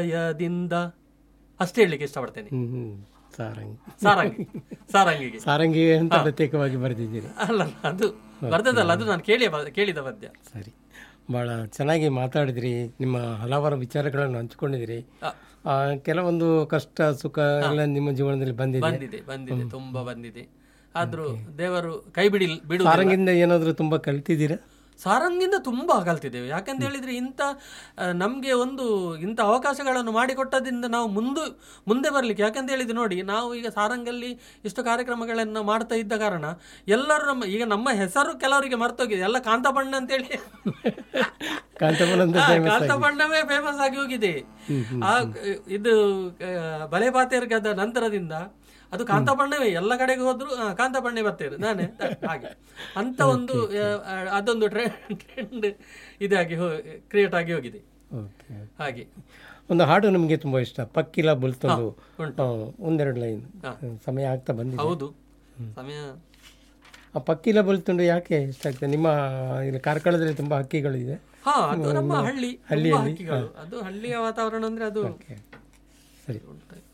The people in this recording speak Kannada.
ಯದಿಂದ ಅಷ್ಟೇ ಹೇಳಲಿಕ್ಕೆ ಇಷ್ಟಪಡ್ತೇನೆ ಹ್ಮ್ ಹ್ಮ್ ಸಾರಂಗಿ ಸಾರಂಗಿ ಸಾರಂಗಿಗೆ ಸಾರಂಗಿ ಅಂತ ಪ್ರತ್ಯೇಕವಾಗಿ ಬರೆದಿದ್ದೀರಿ ಅಲ್ಲ ಅದು ಬರ್ದದಲ್ಲ ಅದು ನಾನು ಕೇಳಿ ಕೇಳಿದ ಪದ್ಯ ಸರಿ ಭಾಳ ಚೆನ್ನಾಗಿ ಮಾತಾಡಿದ್ರಿ ನಿಮ್ಮ ಹಲವಾರು ವಿಚಾರಗಳನ್ನು ಹಂಚ್ಕೊಂಡಿದ್ರಿ ಆ, ಆ, ಕೆಲವೊಂದು ಕಷ್ಟ ಸುಖ ಎಲ್ಲ ನಿಮ್ಮ ಜೀವನದಲ್ಲಿ ಬಂದಿದೆ ಬಂದಿದೆ ಬಂದಿದೆ ತುಂಬಾ ಬಂದಿದೆ ಆದ್ರೂ ದೇವರು ಕೈ ಬಿಡಿ ಬಿಡು ಸಾರಂಗಿಂದ ಏನಾದರೂ ತುಂಬ ಕಲ್ತಿದ್ದೀರಾ ಸಾರಂಗಿಂದ ತುಂಬಾ ಕಲ್ತಿದ್ದೇವೆ ಯಾಕಂತ ಹೇಳಿದ್ರೆ ಇಂಥ ಆ, ನಮ್ಗೆ ಒಂದು ಇಂಥ ಅವಕಾಶಗಳನ್ನು ಮಾಡಿಕೊಟ್ಟದಿಂದ ನಾವು ಮುಂದೆ ಮುಂದೆ ಬರ್ಲಿಕ್ಕೆ ಯಾಕಂತ ಹೇಳಿದ್ರೆ ನೋಡಿ ನಾವು ಈಗ ಸಾರಂಗಲ್ಲಿ ಇಷ್ಟು ಕಾರ್ಯಕ್ರಮಗಳನ್ನು ಮಾಡ್ತಾ ಇದ್ದ ಕಾರಣ ಎಲ್ಲರೂ ನಮ್ಮ ಈಗ ನಮ್ಮ ಹೆಸರು ಕೆಲವರಿಗೆ ಮರ್ತೋಗಿದೆ ಎಲ್ಲ ಕಾಂತಬಣ್ಣ ಅಂತೇಳಿ ಕಾಂತಪನಂದ ಹಾ, ಕಾಂತಬಣ್ಣವೇ ಫೇಮಸ್ ಆಗಿ ಹೋಗಿದೆ ಆ ಇದು ಆ, ಬಲೆ ಪಾತೇರ್ಗದ ನಂತರದಿಂದ ಅದು ಕಾಂತಬಣ್ಣವೇ ಎಲ್ಲ ಕಡೆಗೆ ಹೋದ್ರು ಆ, ಕಾಂತಬಣ್ಣೆ ಬರ್ತೇವೆ ನಾನೇ ಹಾಗೆ ಅಂತ ಒಂದು ಆ, ಆ, ಅದೊಂದು ಟ್ರೆಂಡ್ ಇದಾಗಿ ಕ್ರಿಯೇಟ್ ಆಗಿ ಹೋಗಿದೆ ಓಕೆ ಹಾಗೆ ಒಂದು ಹಾಡು ನಮಗೆ ತುಂಬ ಇಷ್ಟ ಪಕ್ಕಿಲ ಬುಲ್ತೊಂದು ಉಂಟು. ಆ, ಒಂದೆರಡು ಲೈನ್ ಸಮಯ ಆಗ್ತಾ ಬಂದಿದೆ ಹೌದು ಸಮಯ ಆ ಪಕ್ಕಿಲ ಬುಲ್ತುಂಡು ಯಾಕೆ ಇಷ್ಟ ಆಗ್ತದೆ ನಿಮ್ಮ ಇಲ್ಲಿ ಕಾರ್ಕಳದಲ್ಲಿ ತುಂಬ ಹಕ್ಕಿಗಳಿದೆ ಹಾ ಅದು ನಮ್ಮ ಹಳ್ಳಿ ತುಂಬಾ ಹಕ್ಕಿಗಳು ಅದು ಹಳ್ಳಿಯ ವಾತಾವರಣ ಅಂದ್ರೆ ಅದು ಓಕೆ ಸರಿ ಉಂಟು.